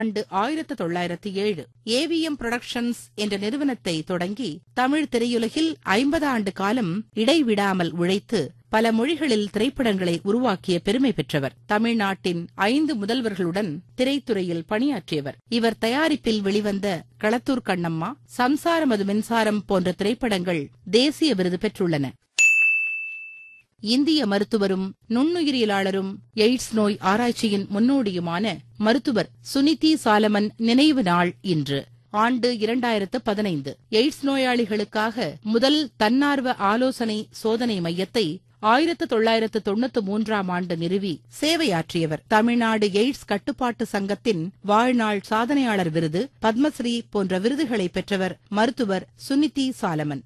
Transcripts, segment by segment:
ஆண்டு ஆயிரத்து தொள்ளாயிரத்து ஏழு ஏவிஎம் புரொடக்ஷன்ஸ் என்ற நிறுவனத்தை தொடங்கி தமிழ் திரையுலகில் ஐம்பது ஆண்டு காலம் இடைவிடாமல் உழைத்து பல மொழிகளில் திரைப்படங்களை உருவாக்கிய பெருமை பெற்றவர் தமிழ்நாட்டின் ஐந்து முதல்வர்களுடன் திரைத்துறையில் பணியாற்றியவர் இவர் தயாரிப்பில் வெளிவந்த களத்தூர் கண்ணம்மா சம்சாரம் அது மின்சாரம் போன்ற திரைப்படங்கள் தேசிய விருது பெற்றுள்ளன இந்திய மருத்துவரும் நுண்ணுயிரியலாளரும் எய்ட்ஸ் நோய் ஆராய்ச்சியின் முன்னோடியுமான மருத்துவர் சுனிதி சாலமன் நினைவு நாள் இன்று ஆண்டு இரண்டாயிரத்து பதினைந்து எய்ட்ஸ் நோயாளிகளுக்காக முதல் தன்னார்வ ஆலோசனை சோதனை மையத்தை ஆயிரத்து தொள்ளாயிரத்து தொண்ணூத்து மூன்றாம் ஆண்டு நிறுவி சேவையாற்றியவர் தமிழ்நாடு எய்ட்ஸ் கட்டுப்பாட்டு சங்கத்தின் வாழ்நாள் சாதனையாளர் விருது பத்மஸ்ரீ போன்ற விருதுகளை பெற்றவர் மருத்துவர் சுனிதி சாலமன்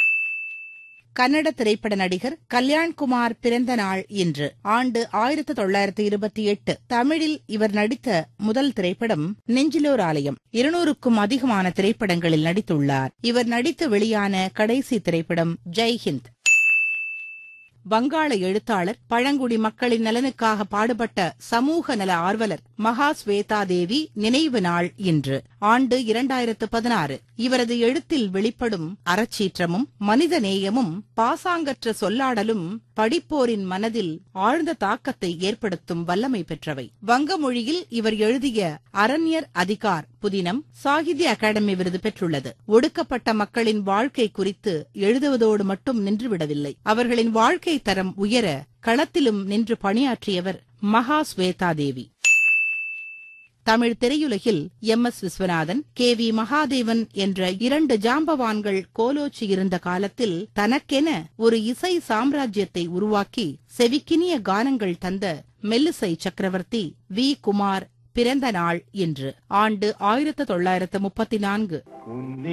கன்னட திரைப்பட நடிகர் கல்யாண்குமார் பிறந்த நாள் இன்று ஆண்டு ஆயிரத்து தொள்ளாயிரத்து இருபத்தி எட்டு தமிழில் இவர் நடித்த முதல் திரைப்படம் நெஞ்சிலோர் ஆலயம் இருநூறுக்கும் அதிகமான திரைப்படங்களில் நடித்துள்ளார் இவர் நடித்து வெளியான கடைசி திரைப்படம் ஜெய்ஹிந்த் வங்காள எழுத்தாளர் பழங்குடி மக்களின் நலனுக்காக பாடுபட்ட சமூக நல ஆர்வலர் மகா ஸ்வேதா தேவி நினைவு நாள் இன்று ஆண்டு இரண்டாயிரத்து பதினாறு இவரது எழுத்தில் வெளிப்படும் அறச்சீற்றமும் மனித நேயமும் பாசாங்கற்ற சொல்லாடலும் படிப்போரின் மனதில் ஆழ்ந்த தாக்கத்தை ஏற்படுத்தும் வல்லமை பெற்றவை வங்க மொழியில் இவர் எழுதிய அரண்யர் அதிகார் புதினம் சாகித்ய அகாடமி விருது பெற்றுள்ளது ஒடுக்கப்பட்ட மக்களின் வாழ்க்கை குறித்து எழுதுவதோடு மட்டும் நின்றுவிடவில்லை அவர்களின் வாழ்க்கை தரம் உயர களத்திலும் நின்று பணியாற்றியவர் மகா ஸ்வேதா தேவி தமிழ் திரையுலகில் M S Viswanathan K V Mahadevan என்ற இரண்டு ஜாம்பவான்கள் கோலோச்சி இருந்த காலத்தில் தனக்கென ஒரு இசை சாம்ராஜ்யத்தை உருவாக்கி செவிக்கினிய கானங்கள் தந்த மெல்லிசை சக்கரவர்த்தி வி குமார் பிறந்த நாள் இன்று ஆண்டு ஆயிரத்து தொள்ளாயிரத்து முப்பத்தி நான்கு